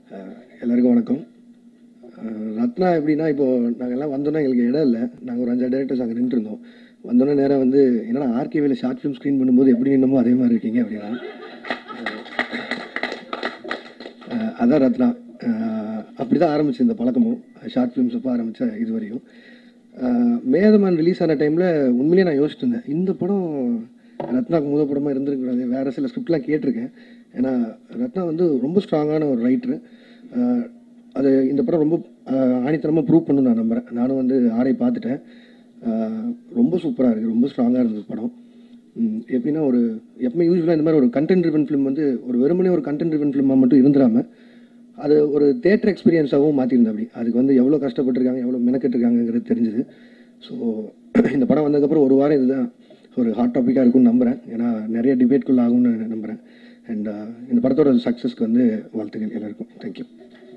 அஹ் எல்லாருக்கும் வணக்கம் அஹ் ரத்னா எப்படின்னா இப்போ நாங்கள் எல்லாம் வந்தோன்னா எங்களுக்கு இடம் இல்லை நாங்கள் ஒரு அஞ்சாறு டேரக்டர்ஸ் அங்கே நின்றுருந்தோம் வந்தோன்னே நேராக வந்து என்னடா ஆர்கேவியில் ஷார்ட் ஃபிலிம் ஸ்க்ரீன் பண்ணும்போது எப்படி நின்னமோ அதே மாதிரி இருக்கீங்க அப்படின்னா அஹ் அதான் ரத்னா அப்படி தான் ஆரம்பிச்சு இந்த பழக்கமும் ஷார்ட் ஃபிலிம்ஸ் அப்போ ஆரம்பித்த இது வரையும் அஹ் மேதமான் ரிலீஸ் ஆன டைமில் உண்மையிலேயே நான் யோசிச்சுட்டு இருந்தேன் இந்த படம் ரத்னாக்கு முத படமாக இருந்திருக்கூடாது வேறு சில ஸ்கிரிப்ட்லாம் கேட்டிருக்கேன் ஏன்னா ரத்னா வந்து ரொம்ப ஸ்ட்ராங்கான ஒரு ரைட்ரு அது இந்த படம் ரொம்ப ஆணித்தனமாக ப்ரூவ் பண்ணணும் நான் நம்புகிறேன் நானும் வந்து ஆரை பார்த்துட்டேன் அஹ் ரொம்ப சூப்பராக இருக்குது ரொம்ப ஸ்ட்ராங்காக இருந்தது படம் ம், எப்படின்னா ஒரு எப்பவுமே யூஸ்வலாக இந்த மாதிரி ஒரு கண்டென்ட் ரிவன் ஃபிலிம் வந்து ஒரு வெறுமனே ஒரு கண்டென்ட் ரிவன் ஃபிலிமாக மட்டும் இருந்துடாம அது ஒரு தேட்டர் எக்ஸ்பீரியன்ஸாகவும் மாற்றிருந்தேன் அப்படி அதுக்கு வந்து எவ்வளோ கஷ்டப்பட்டிருக்காங்க எவ்வளோ மெனக்கெட்டிருக்காங்கிறது தெரிஞ்சுது ஸோ இந்த படம் வந்ததுக்கப்புறம் ஒரு வாரம் இதுதான் ஒரு ஹாட் டாப்பிக்காக இருக்கும்னு நம்புகிறேன் ஏன்னா நிறைய டிபேட்குள்ள ஆகும்னு நம்புகிறேன் அண்ட் இந்த படத்தோட சக்ஸஸ்க்கு வந்து வாழ்த்துக்கள் எல்லாருக்கும் தேங்க்யூ